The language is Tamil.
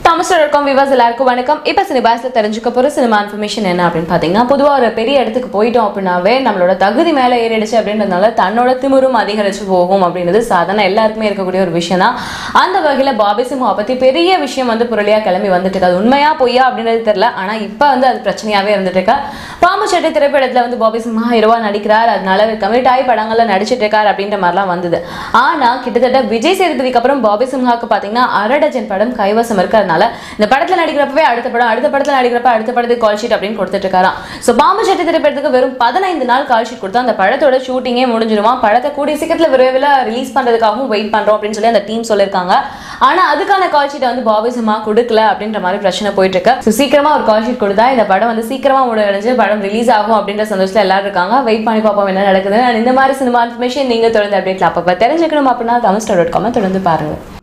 தமிழ் இருக்கும் விவாஸ் எல்லாருக்கும் வணக்கம் இப்போ சினிபாஸில் தெரிஞ்சுக்க போகிற சினிமா இன்ஃபர்மேஷன் என்ன அப்படின்னு பார்த்தீங்கன்னா பொதுவாக ஒரு பெரிய இடத்துக்கு போயிட்டோம் அப்படின்னாவே நம்மளோட தகுதி மேலே ஏறிடுச்சு அப்படின்றதுனால தன்னோட திமிரும் அதிகரிச்சு போகும் அப்படின்றது சாதாரண எல்லாருக்குமே இருக்கக்கூடிய ஒரு விஷயம் தான் அந்த வகையில் பாபி சிம்ஹா பற்றி பெரிய விஷயம் வந்து புரளியாக கிளம்பி வந்துட்டு இருக்கு அது உண்மையா பொய்யா அப்படின்றது தெரியல ஆனால் இப்போ வந்து அது பிரச்சனையாகவே இருந்துட்டு இருக்கு பாம்பு சட்டை திரைப்படத்தில் வந்து பாபி சிம்ஹா ஹீரோவா நடிக்கிறார் அதனால கமிட் ஆகி படங்கள்ல நடிச்சிட்டு இருக்கார் அப்படின்ற மாதிரிலாம் வந்தது ஆனா கிட்டத்தட்ட விஜய் சேதுபதிக்கு அப்புறம் பாபி சிம்ஹாக்கு பாத்தீங்கன்னா அரை டஜன் படம் கைவசம் இருக்கிறதுனால இந்த படத்துல நடிக்கிறப்பவே அடுத்த படம் அடுத்த படத்துல நடிக்கிறப்ப அடுத்த படத்துக்கு கால் ஷீட் அப்படின்னு கொடுத்துட்டு இருக்காராம் ஸோ பாம்பு சட்டை திரைப்படத்துக்கு வெறும் பதினைந்து நாள் கால் ஷீட் கொடுத்தா அந்த படத்தோட ஷூட்டிங்கே முடிஞ்சிருமா படத்தை கூடிய சீக்கிரத்தில் விரைவில் ரிலீஸ் பண்றதுக்காகவும் வெயிட் பண்றோம் அப்படின்னு சொல்லி அந்த டீம் சொல்லியிருக்காங்க ஆனா அதுக்கான கால் ஷீட்டை வந்து பாபி சிம்ஹா கொடுக்கல அப்படின்ற மாதிரி பிரச்சனை போயிட்டு இருக்கு ஸோ சீக்கிரமா ஒரு கால் ஷீட் கொடுத்தா இந்த படம் வந்து சீக்கிரமா முடிஞ்சு படம் ரிலீஸ் ஆகும் அப்படின்ற சந்தோஷத்துல எல்லாரும் இருக்காங்க வெயிட் பண்ணி பார்ப்போம் என்ன நடக்குது And இந்த மாதிரி சினிமா இன்ஃபர்மேஷன் நீங்க தொடர்ந்து அப்டேட்ல அப்பப்போ தெரிஞ்சுக்கணும் அப்படின்னா தமிழ் டாட் காமை தொடர்ந்து பாருங்க